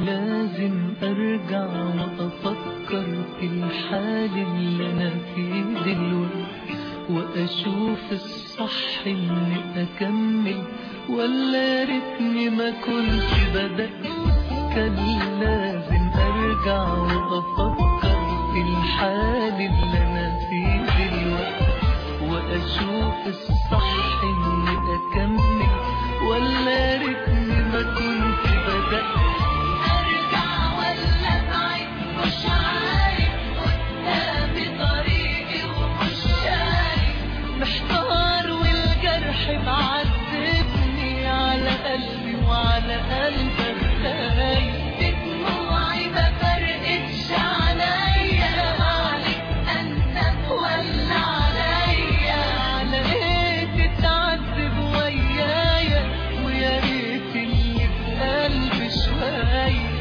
لازم ارجع وافكر في الحال اللي انا فيه دلوقتي واشوف الصح اني اكمل ولا يا ريتني ما كنت بدأت كان لازم ارجع وافكر في الحال اللي انا فيه دلوقتي واشوف الصح اني اكمل ولا يا ريتني ما كنت بدأت ارجع ولا ابعد مش عارف قدامي طريقي ومش شايف محتار والجرح معذبني على قلبي وعلى قلبك خايف بدموعي ما فرقتش عليا عليك انت ولا عليا على ايه تتعذب ويايا ويا ريت اللي في قلبي شويه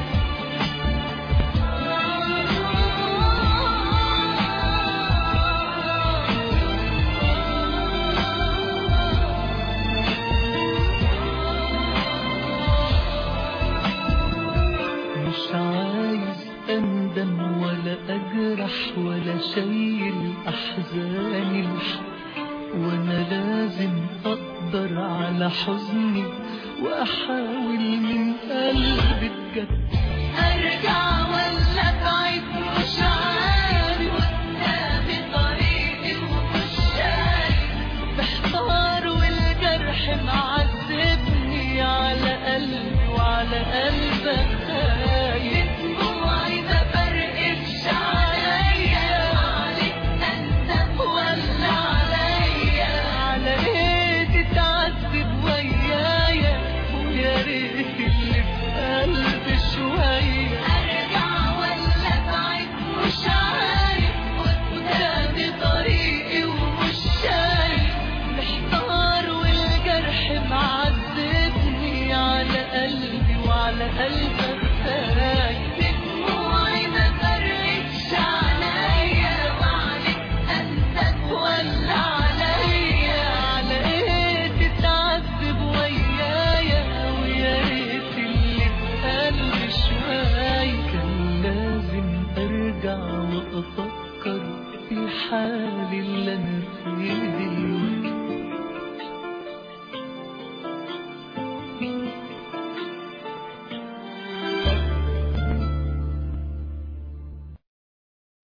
مش عايز اندم ولا اجرح ولا شيل احزاني الحق وانا لازم اقدر على حزني واحاول من قلبي بجد ارجع ولا ابعد مش عارف قدامي طريقي ومش شايف محتار والجرح معذبني على قلبي وعلى قلبك خايف دموعي ما فرقتش عليا عليك انت ولا عليا على ايه تتعذب ويايا ويا ريت اللي في قلبي شويه ارجع ولا ابعد مش عارف قدامي طريقي ومش شايف محتار والجرح معذبني على قلبي وعلى قلبك خايف دموعي ما فرقتش عليا وعليك انت ولا عليا على ايه تتعذب ويايا ويا ريت اللي في قلبي شويه كان لازم ارجع وافكر في حالي اللي انا فيه دلوقتي